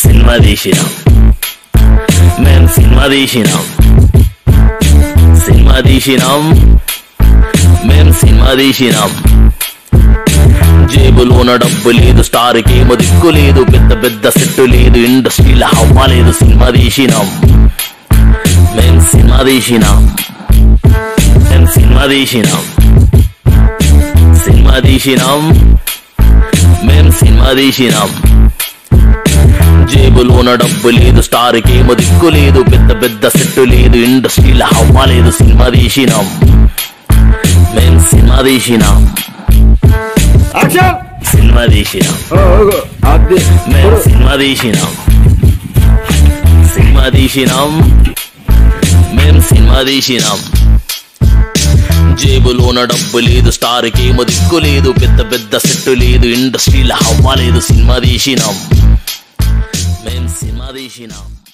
cinema తీసినాం మేం cinema తీసినాం సినిమా తీసినాం మేం సినిమా తీసినాం జేబులోన డబ్బు లేదు స్టార్ కేమో దిక్కు లేదు పెద్ద పెద్ద సెట్టు లేదు ఇండస్ట్రీలో హవ్వ లేదు సినిమా తీసినాం మేం సినిమా తీసినాం మేం సినిమా తీసినాం సినిమా తీసినాం మేం సినిమా తీసినాం జేబులోన డబ్బు లేదు స్టార్ కేమో దిక్కు లేదు పెద్ద పెద్ద సెట్టు లేదు ఇండస్ట్రీలో హవ్వ లేదు సినిమా తీసినాం మేం సినిమా తీసినాం యాక్షన్ సినిమా తీసినాం అది మేం సినిమా తీసినాం సినిమా తీసినాం మేం సినిమా తీసినాం జేబులోన డబ్బు లేదు స్టార్ కేమో దిక్కు లేదు పెద్ద పెద్ద సెట్టు లేదు ఇండస్ట్రీలో హవ్వ లేదు సినిమా తీసినాం మేం సినిమా తీసినాం